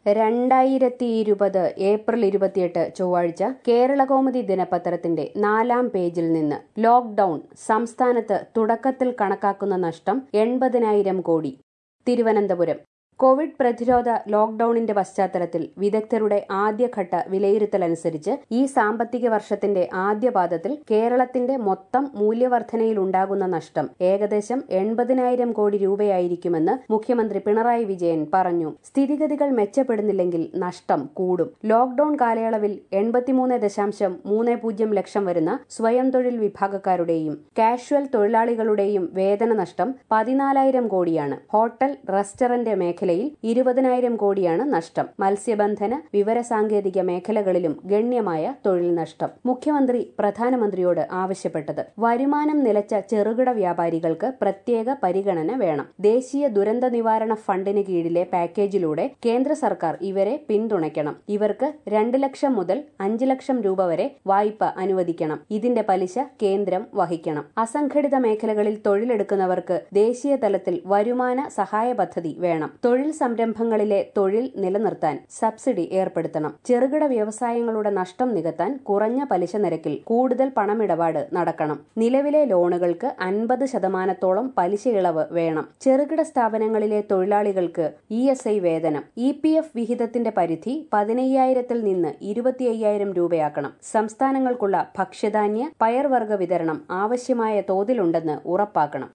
രണ്ടായിരത്തി ഇരുപത് ഏപ്രിൽ ഇരുപത്തിയെട്ട് ചൊവ്വാഴ്ച കേരളകൗമുദി ദിനപത്രത്തിന്റെ നാലാം പേജിൽ നിന്ന് ലോക്ഡൌൺ സംസ്ഥാനത്ത് തുടക്കത്തിൽ കണക്കാക്കുന്ന നഷ്ടം എൺപതിനായിരം കോടി തിരുവനന്തപുരം കോവിഡ് പ്രതിരോധ ലോക്ഡൌണിന്റെ പശ്ചാത്തലത്തിൽ വിദഗ്ധരുടെ ആദ്യഘട്ട വിലയിരുത്തലനുസരിച്ച് ഈ സാമ്പത്തിക വർഷത്തിന്റെ ആദ്യപാദത്തിൽ കേരളത്തിന്റെ മൊത്തം മൂല്യവർധനയിലുണ്ടാകുന്ന നഷ്ടം ഏകദേശം എൺപതിനായിരം കോടി രൂപയായിരിക്കുമെന്ന് മുഖ്യമന്ത്രി പിണറായി വിജയൻ പറഞ്ഞു സ്ഥിതിഗതികൾ മെച്ചപ്പെടുന്നില്ലെങ്കിൽ നഷ്ടം കൂടും ലോക്ഡൌൺ കാലയളവിൽ എൺപത്തിമൂന്ന് ദശാംശം മൂന്ന് പൂജ്യം ലക്ഷം വരുന്ന സ്വയം തൊഴിൽ വിഭാഗക്കാരുടെയും കാഷ്വൽ തൊഴിലാളികളുടെയും വേതന നഷ്ടം പതിനാലായിരം കോടിയാണ് ഹോട്ടൽ റെസ്റ്റോറന്റ് മേഖലയിൽ ഇരുപതിനായിരം കോടിയാണ് നഷ്ടം മത്സ്യബന്ധന വിവരസാങ്കേതിക മേഖലകളിലും ഗണ്യമായ തൊഴിൽ നഷ്ടം മുഖ്യമന്ത്രി പ്രധാനമന്ത്രിയോട് ആവശ്യപ്പെട്ടത് വരുമാനം നിലച്ച ചെറുകിട വ്യാപാരികൾക്ക് പ്രത്യേക പരിഗണന വേണം ദേശീയ ദുരന്ത നിവാരണ ഫണ്ടിന് കീഴിലെ പാക്കേജിലൂടെ കേന്ദ്ര സർക്കാർ ഇവരെ പിന്തുണയ്ക്കണം ഇവർക്ക് രണ്ട് ലക്ഷം മുതൽ അഞ്ച് ലക്ഷം രൂപ വരെ വായ്പ അനുവദിക്കണം ഇതിന്റെ പലിശ കേന്ദ്രം വഹിക്കണം അസംഘടിത മേഖലകളിൽ തൊഴിലെടുക്കുന്നവർക്ക് ദേശീയ തലത്തിൽ വരുമാന സഹായ പദ്ധതി വേണം തൊഴിൽ സംരംഭങ്ങളിലെ തൊഴിൽ നിലനിർത്താൻ സബ്സിഡി ഏർപ്പെടുത്തണം ചെറുകിട വ്യവസായങ്ങളുടെ നഷ്ടം നികത്താൻ കുറഞ്ഞ പലിശ നിരക്കിൽ കൂടുതൽ പണമിടപാട് നടക്കണം നിലവിലെ ലോണുകൾക്ക് അൻപത് ശതമാനത്തോളം പലിശ ഇളവ് വേണം ചെറുകിട സ്ഥാപനങ്ങളിലെ തൊഴിലാളികൾക്ക് ഇ എസ് ഐ വേതനം ഇ പി എഫ് വിഹിതത്തിന്റെ പരിധി പതിനയ്യായിരത്തിൽ നിന്ന് ഇരുപത്തി അയ്യായിരം രൂപയാക്കണം സംസ്ഥാനങ്ങൾക്കുള്ള ഭക്ഷ്യധാന്യ പയർവർഗ വിതരണം ആവശ്യമായ തോതിലുണ്ടെന്ന് ഉറപ്പാക്കണം